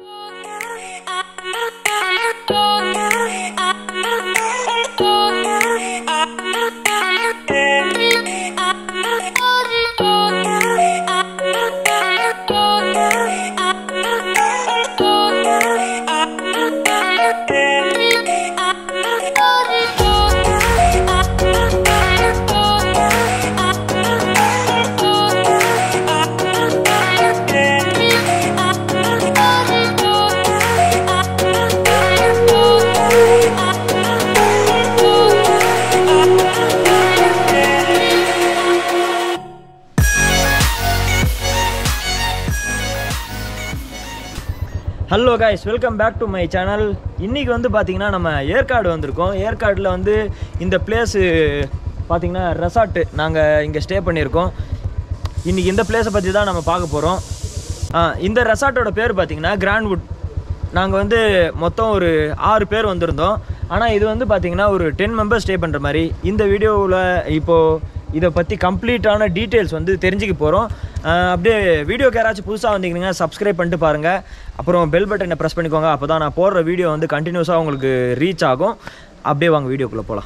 Hello guys welcome back to my channel இன்றைக்கி வந்து பார்த்திங்கன்னா நம்ம ஏற்காடு வந்திருக்கோம் ஏற்காடில் வந்து இந்த பிளேஸு பார்த்திங்கன்னா ரெசார்ட்டு நாங்கள் இங்கே ஸ்டே பண்ணியிருக்கோம் இன்றைக்கி இந்த பிளேஸை பற்றி தான் நம்ம பார்க்க போகிறோம் இந்த ரெசார்ட்டோட பேர் பார்த்திங்கன்னா கிராண்ட்வுட் நாங்கள் வந்து மொத்தம் ஒரு ஆறு பேர் வந்திருந்தோம் ஆனால் இது வந்து பார்த்திங்கன்னா ஒரு டென் மெம்பர்ஸ் ஸ்டே பண்ணுற மாதிரி இந்த வீடியோவில் இப்போது இதை பற்றி கம்ப்ளீட்டான டீட்டெயில்ஸ் வந்து தெரிஞ்சுக்க போகிறோம் அப்படியே வீடியோக்கு யாராச்சும் புதுசாக வந்தீங்கன்னா சப்ஸ்கிரைப் பண்ணிட்டு பாருங்கள் அப்புறம் பெல் பட்டனை ப்ரெஸ் பண்ணிக்கோங்க அப்போ தான் நான் போடுற வீடியோ வந்து கண்டினியூஸாக உங்களுக்கு ரீச் ஆகும் அப்படியே வாங்க வீடியோக்குள்ளே போகலாம்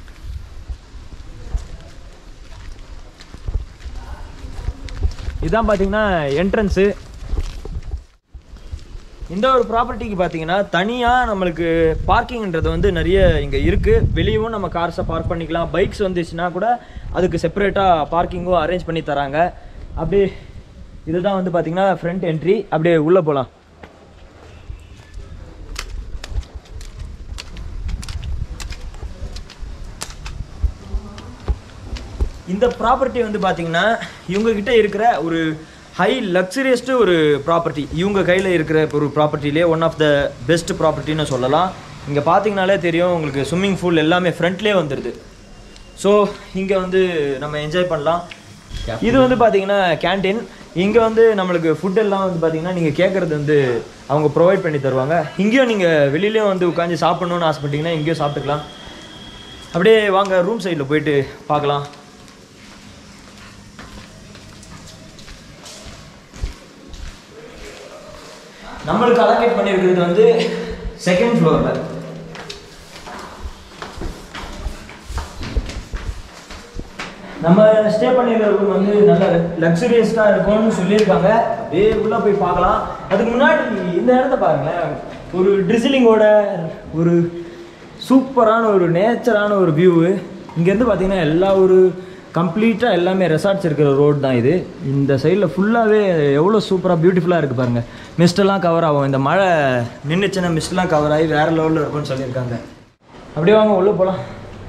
இதான் பார்த்தீங்கன்னா என்ட்ரன்ஸு இந்த ஒரு ப்ராப்பர்ட்டிக்கு பார்த்தீங்கன்னா தனியாக நம்மளுக்கு பார்க்கிங்ன்றது வந்து நிறைய இங்கே இருக்குது வெளியவும் நம்ம கார்ஸை பார்க் பண்ணிக்கலாம் பைக்ஸ் வந்துச்சுன்னா கூட அதுக்கு செப்பரேட்டாக பார்க்கிங்கும் அரேஞ்ச் பண்ணி தராங்க அப்படியே இதுதான் வந்து பார்த்தீங்கன்னா ஃப்ரண்ட் என்ட்ரி அப்படியே உள்ளே போகலாம் இந்த ப்ராப்பர்ட்டி வந்து பார்த்தீங்கன்னா இவங்கக்கிட்ட இருக்கிற ஒரு ஹை லக்ஸரியஸ்ட்டு ஒரு ப்ராப்பர்ட்டி இவங்க கையில் இருக்கிற ஒரு ப்ராப்பர்ட்டிலே ஒன் ஆஃப் த பெஸ்ட் ப்ராப்பர்ட்டின்னு சொல்லலாம் இங்கே பார்த்தீங்கனாலே தெரியும் உங்களுக்கு ஸ்விம்மிங் பூல் எல்லாமே ஃப்ரண்ட்லேயே வந்துடுது ஸோ இங்கே வந்து நம்ம என்ஜாய் பண்ணலாம் இது வந்து பார்த்தீங்கன்னா கேண்டீன் இங்கே வந்து நம்மளுக்கு ஃபுட் எல்லாம் வந்து பார்த்தீங்கன்னா நீங்கள் கேட்குறது வந்து அவங்க ப்ரொவைட் பண்ணி தருவாங்க இங்கேயும் நீங்கள் வெளியிலேயும் வந்து உட்காந்து சாப்பிட்ணுன்னு ஆசைப்பட்டீங்கன்னா இங்கேயும் சாப்பிட்டுக்கலாம் அப்படியே வாங்க ரூம் சைடில் போயிட்டு பார்க்கலாம் நம்மளுக்கு அலோகேட் பண்ணியிருக்கிறது வந்து செகண்ட் ஃப்ளோரில் நம்ம ஸ்டே பண்ணியிருக்கிற ரூம் வந்து நல்ல லக்ஸரியஸ்டாக இருக்கும்னு சொல்லியிருக்காங்க அப்படியே உள்ளே போய் பார்க்கலாம் அதுக்கு முன்னாடி இந்த இடத்த பாருங்களேன் ஒரு ட்ரிசிலிங்கோட ஒரு சூப்பரான ஒரு நேச்சரான ஒரு வியூவு இங்கேருந்து பார்த்தீங்கன்னா எல்லா ஒரு கம்ப்ளீட்டாக எல்லாமே ரெசார்ட்ஸ் இருக்கிற ரோடு தான் இது இந்த சைடில் ஃபுல்லாகவே எவ்வளோ சூப்பராக பியூட்டிஃபுல்லாக இருக்குது பாருங்கள் மிஸ்டெல்லாம் கவர் ஆகும் இந்த மழை நின்றுச்சுன்னா மிஸ்டெல்லாம் கவர் ஆகி வேறு லெவலில் இருக்கும்னு சொல்லியிருக்காங்க அப்படியே வாங்க உள்ளே போகலாம்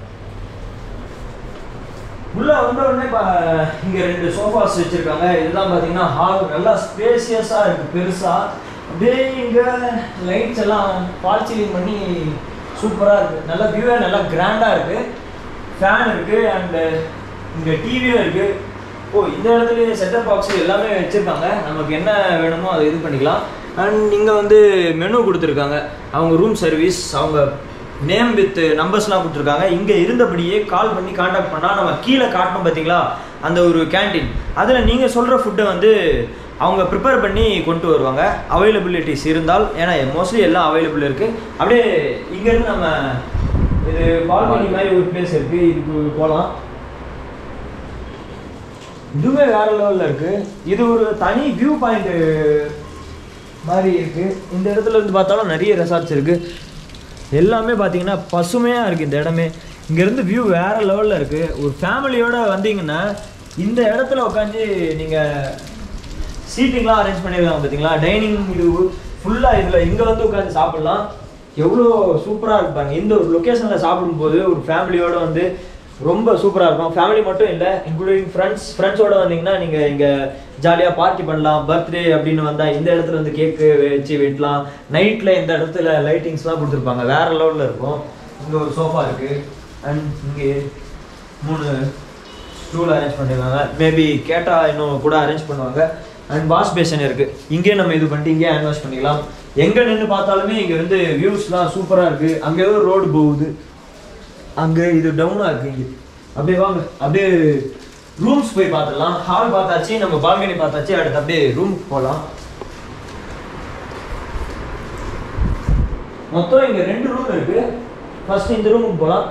உள்ள வந்த உடனே பா இங்க ரெண்டு சோஃபாஸ் வச்சிருக்காங்க இதுதான் பாத்தீங்கன்னா ஹால் நல்லா ஸ்பேசியஸா இருக்கு பெருசா அப்படியே இங்க லைட்ஸ் எல்லாம் ஃபால் சீலிங் பண்ணி சூப்பரா இருக்கு நல்ல வியூவே நல்லா கிராண்டா இருக்கு ஃபேன் இருக்கு அண்ட் இங்க டிவியும் இருக்கு ஓ இந்த இடத்துலயே செட்டப் பாக்ஸ் எல்லாமே வச்சிருக்காங்க நமக்கு என்ன வேணுமோ அதை இது பண்ணிக்கலாம் அண்ட் இங்க வந்து மெனு கொடுத்துருக்காங்க அவங்க ரூம் சர்வீஸ் அவங்க நேம் வித் நம்பர்ஸ்லாம் கொடுத்துருக்காங்க இங்கே இருந்தபடியே கால் பண்ணி காண்டாக்ட் பண்ணால் நம்ம கீழே காட்டணும் பார்த்தீங்களா அந்த ஒரு கேண்டீன் அதில் நீங்கள் சொல்கிற ஃபுட்டை வந்து அவங்க ப்ரிப்பேர் பண்ணி கொண்டு வருவாங்க அவைலபிலிட்டிஸ் இருந்தால் ஏன்னா மோஸ்ட்லி எல்லாம் அவைலபிள் இருக்குது அப்படியே இங்கேருந்து நம்ம இது பால்கனி மாதிரி ஒரு பிளேஸ் இருக்குது இதுக்கு போகலாம் இதுவே வேற லெவலில் இருக்குது இது ஒரு தனி வியூ பாயிண்ட் மாதிரி இருக்குது இந்த இடத்துல இருந்து பார்த்தாலும் நிறைய ரெசார்ட்ஸ் இருக்குது எல்லாமே பார்த்தீங்கன்னா பசுமையாக இருக்குது இந்த இடமே இங்கேருந்து வியூ வேறு லெவலில் இருக்குது ஒரு ஃபேமிலியோடு வந்தீங்கன்னா இந்த இடத்துல உட்காந்து நீங்கள் சீட்டிங்லாம் அரேஞ்ச் பண்ணியிருக்காங்க பார்த்தீங்களா டைனிங் இது ஃபுல்லாக இதில் இங்கே வந்து உட்காந்து சாப்பிட்லாம் எவ்வளோ சூப்பராக இருப்பாங்க இந்த ஒரு லொக்கேஷனில் சாப்பிடும்போது ஒரு ஃபேமிலியோடு வந்து ரொம்ப சூப்பராக இருக்கும் ஃபேமிலி மட்டும் இல்லை இன்க்ளூடிங் ஃப்ரெண்ட்ஸ் ஃப்ரெண்ட்ஸோடு வந்தீங்கன்னா நீங்கள் இங்கே ஜாலியாக பார்ட்டி பண்ணலாம் பர்த்டே அப்படின்னு வந்தால் இந்த இடத்துல வந்து கேக்கு வச்சு வெட்டலாம் நைட்டில் இந்த இடத்துல லைட்டிங்ஸ்லாம் கொடுத்துருப்பாங்க வேறு லெவலில் இருக்கும் இங்கே ஒரு சோஃபா இருக்குது அண்ட் இங்கே மூணு ஸ்டூல் அரேஞ்ச் பண்ணிருக்காங்க மேபி கேட்டால் இன்னும் கூட அரேஞ்ச் பண்ணுவாங்க அண்ட் வாஷ் பேஷன் இருக்குது இங்கேயே நம்ம இது பண்ணிட்டு இங்கேயே ஹேண்ட் வாஷ் பண்ணிக்கலாம் எங்கே நின்று பார்த்தாலுமே இங்கே வந்து வியூஸ்லாம் சூப்பராக இருக்குது அங்கே ஏதோ ரோடு போகுது அங்கே இது டவுனாக இருக்கு இங்கே அப்படியே வாங்க அப்படியே ரூம்ஸ் போய் பார்த்துடலாம் ஹால் பார்த்தாச்சு நம்ம பால்கனி பார்த்தாச்சு அடுத்து அப்படியே ரூமுக்கு போகலாம் மொத்தம் இங்க ரெண்டு ரூம் இருக்கு ஃபர்ஸ்ட் இந்த ரூமுக்கு போகலாம்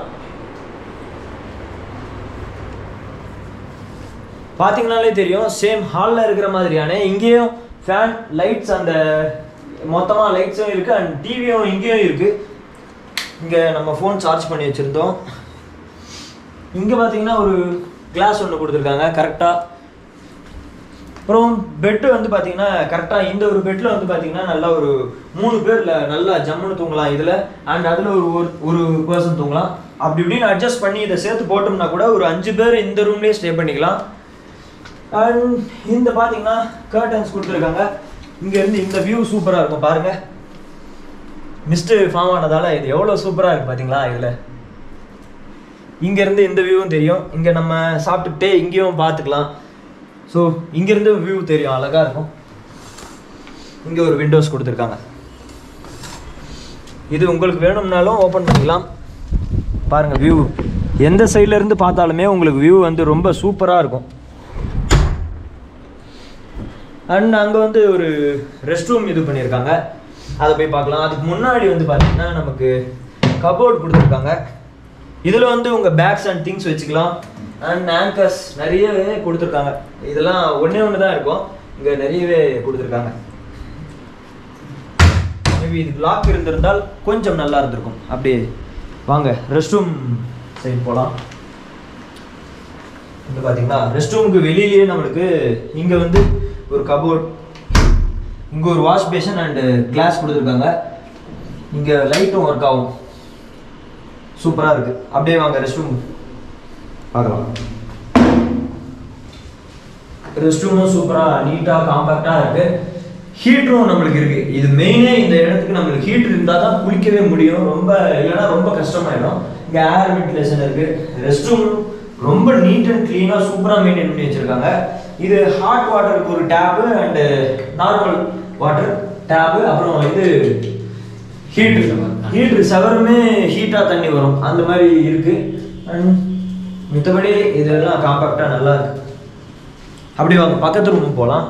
பார்த்தீங்கனாலே தெரியும் சேம் ஹாலில் இருக்கிற மாதிரியான இங்கேயும் ஃபேன் லைட்ஸ் அந்த மொத்தமாக லைட்ஸும் இருக்குது அண்ட் டிவியும் இங்கேயும் இருக்குது இங்கே நம்ம ஃபோன் சார்ஜ் பண்ணி வச்சுருந்தோம் இங்கே பார்த்தீங்கன்னா ஒரு கிளாஸ் ஒன்று கொடுத்துருக்காங்க கரெக்டாக அப்புறம் பெட்டு வந்து பார்த்தீங்கன்னா கரெக்டாக இந்த ஒரு பெட்டில் வந்து பார்த்தீங்கன்னா நல்லா ஒரு மூணு பேரில் நல்லா ஜம்முன்னு தூங்கலாம் இதில் அண்ட் அதில் ஒரு ஒரு- ஒரு பர்சன் தூங்கலாம் அப்படி இப்படின்னு அட்ஜஸ்ட் பண்ணி இதை சேர்த்து போட்டோம்னா கூட ஒரு அஞ்சு பேர் இந்த ரூம்லேயே ஸ்டே பண்ணிக்கலாம் அண்ட் இந்த பார்த்தீங்கன்னா கர்டன்ஸ் கொடுத்துருக்காங்க இங்கேருந்து இந்த வியூ சூப்பராக இருக்கும் பாருங்கள் மிஸ்ட் ஃபார்ம் ஆனதால இது எவ்வளோ சூப்பராக இருக்கு பார்த்தீங்களா இதில் இங்கேருந்து இந்த வியூவும் தெரியும் இங்கே நம்ம சாப்பிட்டுக்கிட்டே இங்கேயும் பார்த்துக்கலாம் ஸோ இங்கேருந்து வியூ தெரியும் அழகாக இருக்கும் இங்கே ஒரு விண்டோஸ் கொடுத்துருக்காங்க இது உங்களுக்கு வேணும்னாலும் ஓப்பன் பண்ணிக்கலாம் பாருங்கள் வியூ எந்த சைடுல இருந்து பார்த்தாலுமே உங்களுக்கு வியூ வந்து ரொம்ப சூப்பராக இருக்கும் அண்ட் அங்கே வந்து ஒரு ரெஸ்ட் ரூம் இது பண்ணியிருக்காங்க அதை போய் பார்க்கலாம் அதுக்கு முன்னாடி வந்து பார்த்தீங்கன்னா நமக்கு கபோர்ட் கொடுத்துருக்காங்க இதில் வந்து உங்கள் பேக்ஸ் அண்ட் திங்ஸ் வச்சுக்கலாம் அண்ட் ஆங்கர்ஸ் நிறையவே கொடுத்துருக்காங்க இதெல்லாம் ஒன்றே ஒன்று தான் இருக்கும் இங்கே நிறையவே கொடுத்துருக்காங்க மேபி இதுக்கு லாக் இருந்திருந்தால் கொஞ்சம் நல்லா இருந்திருக்கும் அப்படியே வாங்க ரெஸ்ட் ரூம் சைடு போகலாம் வந்து பார்த்தீங்களா ரெஸ்ட் ரூமுக்கு வெளியிலேயே நம்மளுக்கு இங்கே வந்து ஒரு கபோர்ட் இங்கே ஒரு வாஷ் பேஷன் அண்டு கிளாஸ் கொடுத்துருக்காங்க இங்கே லைட்டும் ஒர்க் ஆகும் சூப்பராக இருக்குது அப்படியே வாங்க ரெஸ்ட் ரூம் பார்க்கலாம் ரெஸ்ட் ரூமும் சூப்பராக நீட்டாக காம்பேக்டாக இருக்குது ஹீட்டரும் நம்மளுக்கு இருக்குது இது மெயினே இந்த இடத்துக்கு நம்மளுக்கு ஹீட்டர் இருந்தால் தான் குளிக்கவே முடியும் ரொம்ப இல்லைன்னா ரொம்ப கஷ்டமாயிடும் இங்கே ஏர் வென்டிலேஷன் இருக்குது ரெஸ்ட் ரூம் ரொம்ப நீட் அண்ட் க்ளீனாக சூப்பராக மெயின்டைன் பண்ணி வச்சுருக்காங்க இது ஹாட் வாட்டருக்கு ஒரு tap and normal water tap அப்புறம் இது ஹீட்ரு ஹீட்ரு செவருமே ஹீட்டாக தண்ணி வரும் அந்த மாதிரி இருக்கு அண்ட் மித்தபடி இதெல்லாம் காம்பாக்டாக நல்லா இருக்கு அப்படி வாங்க பக்கத்து ரூம் போகலாம்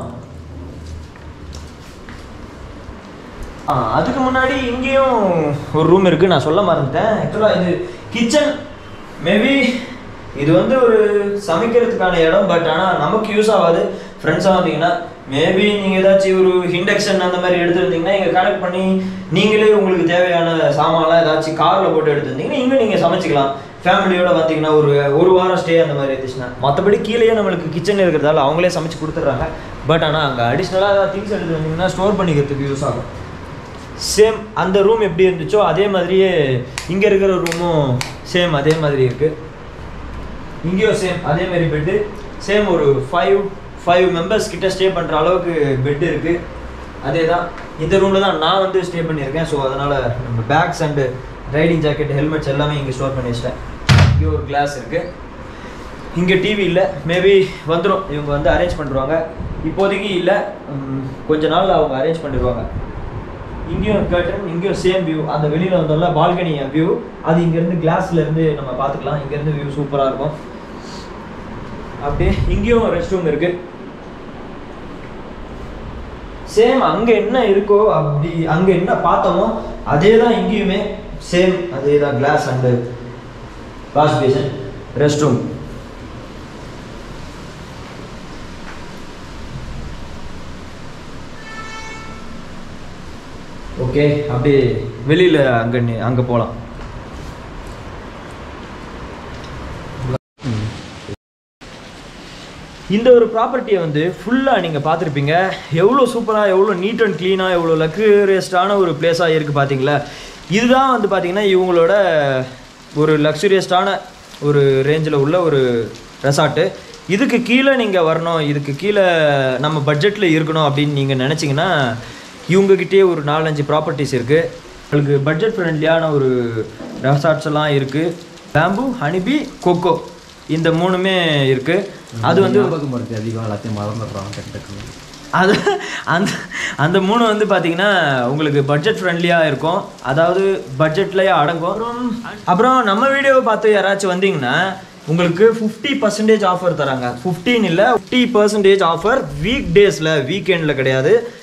ஆ அதுக்கு முன்னாடி இங்கேயும் ஒரு ரூம் இருக்கு நான் சொல்ல மறந்துட்டேன் ஆக்சுவலாக இது கிச்சன் மேபி இது வந்து ஒரு சமைக்கிறதுக்கான இடம் பட் ஆனால் நமக்கு யூஸ் ஆகாது ஃப்ரெண்ட்ஸாக வந்தீங்கன்னா மேபி நீங்கள் ஏதாச்சும் ஒரு இண்டக்ஷன் அந்த மாதிரி எடுத்துருந்தீங்கன்னா இங்கே கனெக்ட் பண்ணி நீங்களே உங்களுக்கு தேவையான சாமான்லாம் ஏதாச்சும் காரில் போட்டு எடுத்துருந்தீங்கன்னா இங்கே நீங்கள் சமைச்சிக்கலாம் ஃபேமிலியோட பார்த்தீங்கன்னா ஒரு ஒரு வாரம் ஸ்டே அந்த மாதிரி இருந்துச்சுன்னா மற்றபடி கீழேயே நம்மளுக்கு கிச்சன் இருக்கிறதால அவங்களே சமைச்சு கொடுத்துட்றாங்க பட் ஆனால் அங்கே அடிஷ்னலாக ஏதாவது திங்ஸ் எடுத்து வந்தீங்கன்னா ஸ்டோர் பண்ணிக்கிறதுக்கு யூஸ் ஆகும் சேம் அந்த ரூம் எப்படி இருந்துச்சோ அதே மாதிரியே இங்கே இருக்கிற ரூமும் சேம் அதே மாதிரி இருக்குது இங்கேயும் சேம் அதே மாதிரி பெட்டு சேம் ஒரு ஃபைவ் ஃபைவ் மெம்பர்ஸ் கிட்ட ஸ்டே பண்ணுற அளவுக்கு பெட் இருக்குது அதே தான் இந்த ரூமில் தான் நான் வந்து ஸ்டே பண்ணியிருக்கேன் ஸோ அதனால் நம்ம bags and riding jacket helmets எல்லாமே இங்கே ஸ்டோர் பண்ணி வச்சிட்டேன் இங்கே ஒரு கிளாஸ் இருக்குது இங்கே டிவி இல்லை மேபி வந்துடும் இவங்க வந்து அரேஞ்ச் பண்ணிடுவாங்க இப்போதைக்கு இல்லை உம், கொஞ்ச நாள் அவங்க அரேஞ்ச் பண்ணிடுவாங்க இங்கேயும் கர்டன் இங்கேயும் சேம் வியூ அந்த வெளியில் வந்தோம்ல பால்கனி வியூ அது இங்கேருந்து கிளாஸ்ல இருந்து நம்ம பார்த்துக்கலாம் இங்கேருந்து வியூ சூப்பராக இருக்கும் அப்படியே இங்கேயும் ரெஸ்ட் ரூம் இருக்கு சேம் அங்கே என்ன இருக்கோ அப்படி அங்கே என்ன பார்த்தோமோ அதே தான் இங்கேயுமே சேம் அதே தான் glass and wash basin rest room okay அப்படியே வெளியில் அங்கே அங்கே போகலாம் இந்த ஒரு ப்ராப்பர்ட்டியை வந்து ஃபுல்லாக நீங்கள் பார்த்துருப்பீங்க எவ்வளோ சூப்பராக எவ்வளோ நீட் அண்ட் க்ளீனாக எவ்வளோ லக்ஸரியஸ்டான ஒரு பிளேஸாக இருக்குது பார்த்தீங்களா இதுதான் வந்து பார்த்தீங்கன்னா இவங்களோட ஒரு லக்ஸரியஸ்டான ஒரு ரேஞ்சில் உள்ள ஒரு ரெசார்ட்டு இதுக்கு கீழே நீங்கள் வரணும் இதுக்கு கீழே நம்ம பட்ஜெட்டில் இருக்கணும் அப்படின்னு நீங்கள் நினச்சிங்கன்னா இவங்ககிட்டயே ஒரு நாலஞ்சு ப்ராப்பர்ட்டிஸ் இருக்குது உங்களுக்கு பட்ஜெட் ஃப்ரெண்ட்லியான ஒரு ரெசார்ட்ஸ் எல்லாம் இருக்குது பேம்பு ஹனிபி கொக்கோ இந்த மூணுமே இருக்குது அது வந்து ஞாபகம் இருக்கு அதிகம் எல்லாத்தையும் மறந்துடுறான் டக்கு டக்குன்னு அது அந்த அந்த மூணு வந்து பார்த்தீங்கன்னா உங்களுக்கு பட்ஜெட் ஃப்ரெண்ட்லியாக இருக்கும் அதாவது பட்ஜெட்லேயே அடங்கும் அப்புறம் அப்புறம் நம்ம வீடியோவை பார்த்து யாராச்சும் வந்தீங்கன்னா உங்களுக்கு ஃபிஃப்டி பர்சன்டேஜ் ஆஃபர் தராங்க ஃபிஃப்டீன் இல்லை ஃபிஃப்டி பர்சன்டேஜ் ஆஃபர் வீக் டேஸில் வீக்கெண்டில் கிடையாது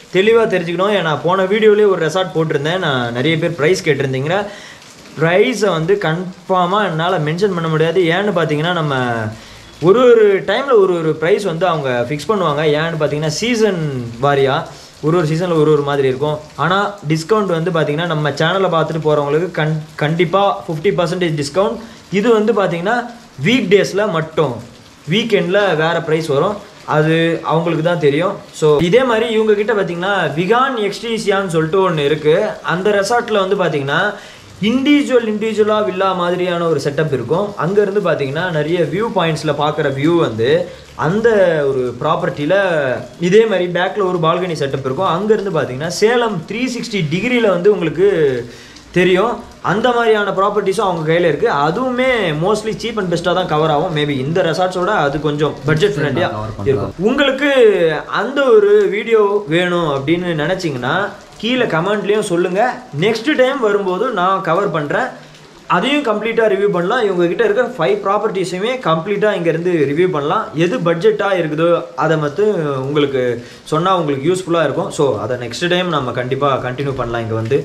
தெளிவாக தெரிஞ்சுக்கணும் ஏன்னா போன வீடியோலேயே ஒரு ரெசார்ட் போட்டிருந்தேன் நான் நிறைய பேர் ப்ரைஸ் கேட்டிருந்தீங்க ப்ரைஸை வந்து கன்ஃபார்மாக என்னால் மென்ஷன் பண்ண முடியாது ஏன்னு பார்த்தீங்கன்னா நம்ம ஒரு ஒரு டைமில் ஒரு ஒரு ப்ரைஸ் வந்து அவங்க ஃபிக்ஸ் பண்ணுவாங்க ஏன்னு பார்த்தீங்கன்னா சீசன் வாரியாக ஒரு ஒரு சீசனில் ஒரு ஒரு மாதிரி இருக்கும் ஆனால் டிஸ்கவுண்ட் வந்து பார்த்தீங்கன்னா நம்ம சேனலை பார்த்துட்டு போகிறவங்களுக்கு கண் கண்டிப்பாக ஃபிஃப்டி பர்சன்டேஜ் டிஸ்கவுண்ட் இது வந்து பார்த்தீங்கன்னா வீக் டேஸில் மட்டும் வீக்கெண்டில் வேறு ப்ரைஸ் வரும் அது அவங்களுக்கு தான் தெரியும் ஸோ இதே மாதிரி இவங்க கிட்ட பார்த்தீங்கன்னா விகான் எக்ஸ்டீசியான்னு சொல்லிட்டு ஒன்று இருக்குது அந்த ரெசார்ட்டில் வந்து பார்த்தீங்கன்னா இண்டிவிஜுவல் இண்டிவிஜுவலாக வில்லா மாதிரியான ஒரு செட்டப் இருக்கும் அங்கேருந்து பார்த்தீங்கன்னா நிறைய வியூ பாயிண்ட்ஸில் பார்க்குற வியூ வந்து அந்த ஒரு ப்ராப்பர்ட்டியில் இதே மாதிரி பேக்கில் ஒரு பால்கனி செட்டப் இருக்கும் அங்கேருந்து பார்த்தீங்கன்னா சேலம் த்ரீ சிக்ஸ்டி டிகிரியில் வந்து உங்களுக்கு தெரியும் அந்த மாதிரியான ப்ராப்பர்ட்டிஸும் அவங்க கையில் இருக்குது அதுவுமே மோஸ்ட்லி சீப் அண்ட் பெஸ்ட்டாக தான் கவர் ஆகும் மேபி இந்த ரெசார்ட்ஸோட அது கொஞ்சம் பட்ஜெட் ஃப்ரெண்ட்லியாக cover பண்றோம். இருக்கும் உங்களுக்கு அந்த ஒரு வீடியோ வேணும் அப்படின்னு நினச்சிங்கன்னா கீழே கமெண்ட்லேயும் சொல்லுங்கள் நெக்ஸ்ட் டைம் வரும்போது நான் கவர் பண்ணுறேன் அதையும் கம்ப்ளீட்டாக ரிவ்யூ பண்ணலாம் இவங்க கிட்ட இருக்கிற ஃபைவ் ப்ராப்பர்ட்டிஸையுமே கம்ப்ளீட்டாக இங்கேருந்து ரிவ்யூ பண்ணலாம் எது பட்ஜெட்டாக இருக்குதோ அதை மட்டும் உங்களுக்கு சொன்னால் உங்களுக்கு யூஸ்ஃபுல்லாக இருக்கும் ஸோ அதை நெக்ஸ்ட் டைம் நம்ம கண்டிப்பாக கண்டினியூ பண்ணலாம் இங்கே வந்து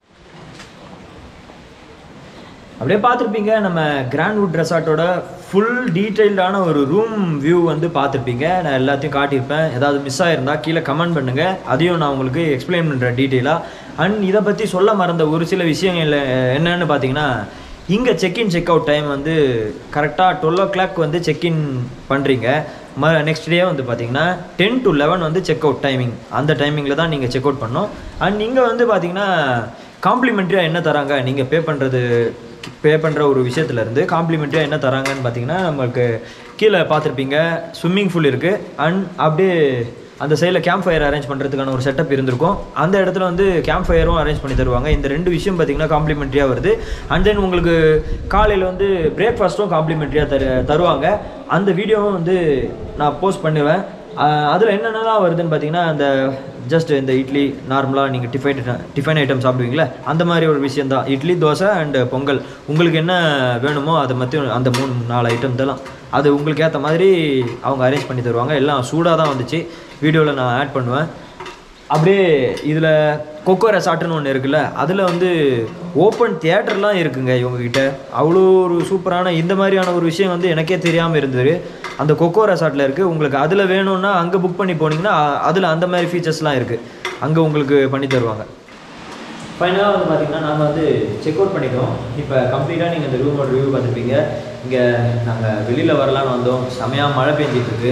அப்படியே பார்த்துருப்பீங்க நம்ம கிராண்ட்வுட் ரெசார்ட்டோட ஃபுல் டீட்டெயில்டான ஒரு ரூம் வியூ வந்து பார்த்துருப்பீங்க நான் எல்லாத்தையும் காட்டியிருப்பேன் ஏதாவது மிஸ் ஆயிருந்தா கீழே கமெண்ட் பண்ணுங்கள் அதையும் நான் உங்களுக்கு எக்ஸ்பிளைன் பண்ணுறேன் டீட்டெயிலாக அண்ட் இதை பற்றி சொல்ல மறந்த ஒரு சில விஷயங்கள் என்னன்னு பார்த்தீங்கன்னா இங்கே செக்இன் செக் அவுட் டைம் வந்து கரெக்டாக டுவெல் ஓ கிளாக் வந்து செக்இன் பண்ணுறீங்க ம நெக்ஸ்ட் டே வந்து பார்த்தீங்கன்னா டென் டு லெவன் வந்து செக் அவுட் டைமிங் அந்த டைமிங்கில் தான் நீங்கள் செக் அவுட் பண்ணணும் அண்ட் இங்கே வந்து பார்த்தீங்கன்னா காம்ப்ளிமெண்ட்ரியாக என்ன தராங்க நீங்கள் பே பண்ணுறது பே பண்ணுற ஒரு விஷயத்துலேருந்து காம்ப்ளிமெண்ட்டாக என்ன தராங்கன்னு பார்த்தீங்கன்னா நம்மளுக்கு கீழே பார்த்துருப்பீங்க ஸ்விம்மிங் பூல் இருக்குது அண்ட் அப்படியே அந்த சைடில் கேம்ப் ஃபயர் அரேஞ்ச் பண்ணுறதுக்கான ஒரு செட்டப் இருந்திருக்கும் அந்த இடத்துல வந்து கேம்ப் ஃபயரும் அரேஞ்ச் பண்ணி தருவாங்க இந்த ரெண்டு விஷயம் பார்த்தீங்கன்னா காம்ப்ளிமெண்ட்ரியாக வருது அண்ட் தென் உங்களுக்கு காலையில் வந்து பிரேக்ஃபாஸ்ட்டும் காம்ப்ளிமெண்ட்ரியாக தரு தருவாங்க அந்த வீடியோவும் வந்து நான் போஸ்ட் பண்ணுவேன் அதில் என்னென்னலாம் வருதுன்னு பார்த்தீங்கன்னா அந்த ஜஸ்ட் இந்த இட்லி நார்மலாக நீங்கள் டிஃபைன் டிஃபைன் ஐட்டம் சாப்பிடுவீங்களே அந்த மாதிரி ஒரு விஷயம் தான் இட்லி தோசை அண்ட் பொங்கல் உங்களுக்கு என்ன வேணுமோ அதை மற்ற அந்த மூணு நாலு ஐட்டம் தான் அது உங்களுக்கு ஏற்ற மாதிரி அவங்க அரேஞ்ச் பண்ணி தருவாங்க எல்லாம் சூடாக தான் வந்துச்சு வீடியோவில் நான் ஆட் பண்ணுவேன் அப்படியே இதில் கொக்கோ ரெசார்ட்டுன்னு ஒன்று இருக்குல்ல அதில் வந்து ஓப்பன் தியேட்டர்லாம் இருக்குங்க இவங்ககிட்ட அவ்வளோ ஒரு சூப்பரான இந்த மாதிரியான ஒரு விஷயம் வந்து எனக்கே தெரியாமல் இருந்தது அந்த கொக்கோ ரெசார்ட்டில் இருக்குது உங்களுக்கு அதில் வேணும்னா அங்கே புக் பண்ணி போனீங்கன்னா அதில் அந்த மாதிரி ஃபீச்சர்ஸ்லாம் இருக்குது அங்கே உங்களுக்கு பண்ணி தருவாங்க ஃபைனலாக வந்து பார்த்தீங்கன்னா நாங்கள் வந்து செக் அவுட் பண்ணிட்டோம் இப்போ கம்ப்ளீட்டாக நீங்கள் இந்த ரூமோட ரிவ்யூ பார்த்துருப்பீங்க இங்கே நாங்கள் வெளியில் வரலான்னு வந்தோம் செமையாக மழை பெஞ்சிட்டு இருக்கு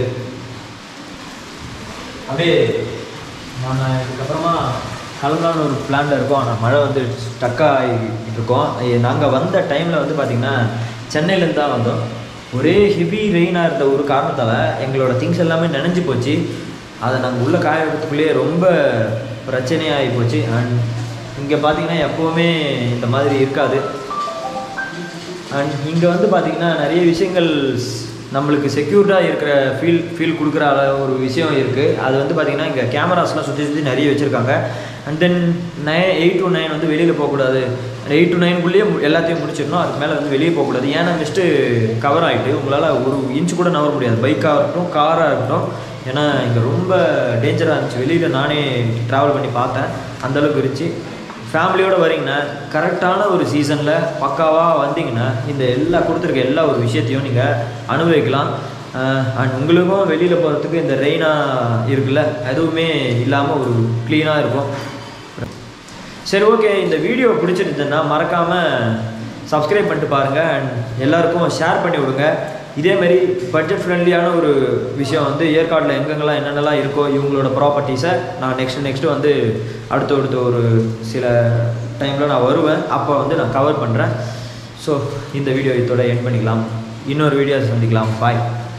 அப்படியே நாங்கள் இதுக்கப்புறமா கிளம்பலான்னு ஒரு பிளானில் இருக்கோம் ஆனால் மழை வந்து ஸ்டக்காக ஆகிட்டு இருக்கோம் நாங்கள் வந்த டைமில் வந்து பார்த்திங்கன்னா சென்னையிலேருந்து தான் வந்தோம் ஒரே ஹெவி ரெயினாக இருந்த ஒரு காரணத்தால் எங்களோட திங்ஸ் எல்லாமே நனைஞ்சு போச்சு அதை நாங்கள் உள்ள காய வைக்கிறதுக்குள்ளேயே ரொம்ப பிரச்சனையாகி போச்சு அண்ட் இங்கே பார்த்தீங்கன்னா எப்போவுமே இந்த மாதிரி இருக்காது அண்ட் இங்கே வந்து பார்த்தீங்கன்னா நிறைய விஷயங்கள் ஸ்- நம்மளுக்கு செக்யூர்டாக இருக்கிற ஃபீல் ஃபீல் கொடுக்குற அள- ஒரு விஷயம் இருக்குது அது வந்து பார்த்தீங்கன்னா இங்கே கேமராஸ்லாம் சுற்றி சுற்றி நிறைய வச்சுருக்காங்க and then nine eight to nine வந்து வெளியில் போகக்கூடாது எயிட் டு நைனுக்குள்ளேயே எல்லாத்தையும் முடிச்சிடணும் அதுக்கு மேலே வந்து வெளியே போகக்கூடாது ஏன்னா மிஸ்ட்டு கவர் ஆகிட்டு உங்களால் ஒரு இன்ச் கூட நவர முடியாது பைக்காக இருக்கட்டும் காராக இருக்கட்டும் ஏன்னா இங்கே ரொம்ப டேஞ்சராக இருந்துச்சு வெளியில் நானே ட்ராவல் பண்ணி பார்த்தேன் அந்தளவுக்கு இருந்துச்சு ஃபேமிலியோடு வரீங்கன்னா கரெக்டான ஒரு சீசனில் பக்காவாக வந்தீங்கன்னா இந்த எல்லா கொடுத்துருக்க எல்லா ஒரு விஷயத்தையும் நீங்கள் அனுபவிக்கலாம் அண்ட் உங்களுக்கும் வெளியில் போகிறதுக்கு இந்த ரெயினாக இருக்குல்ல எதுவுமே இல்லாமல் ஒரு க்ளீனாக இருக்கும் சரி ஓகே இந்த வீடியோ பிடிச்சிருந்ததுன்னா மறக்காமல் சப்ஸ்கிரைப் பண்ணிட்டு பாருங்கள் அண்ட் எல்லாருக்கும் ஷேர் பண்ணி விடுங்க இதேமாரி பட்ஜெட் ஃப்ரெண்ட்லியான ஒரு விஷயம் வந்து ஏற்காட்டில் எங்கெங்கெல்லாம் என்னென்னலாம் இருக்கோ இவங்களோட ப்ராப்பர்ட்டிஸை நான் நெக்ஸ்ட் நெக்ஸ்ட்டு வந்து அடுத்த அடுத்த ஒரு சில டைமில் நான் வருவேன் அப்போ வந்து நான் கவர் பண்ணுறேன் ஸோ இந்த வீடியோ இதோட எண்ட் பண்ணிக்கலாம் இன்னொரு வீடியோ சந்திக்கலாம் பாய்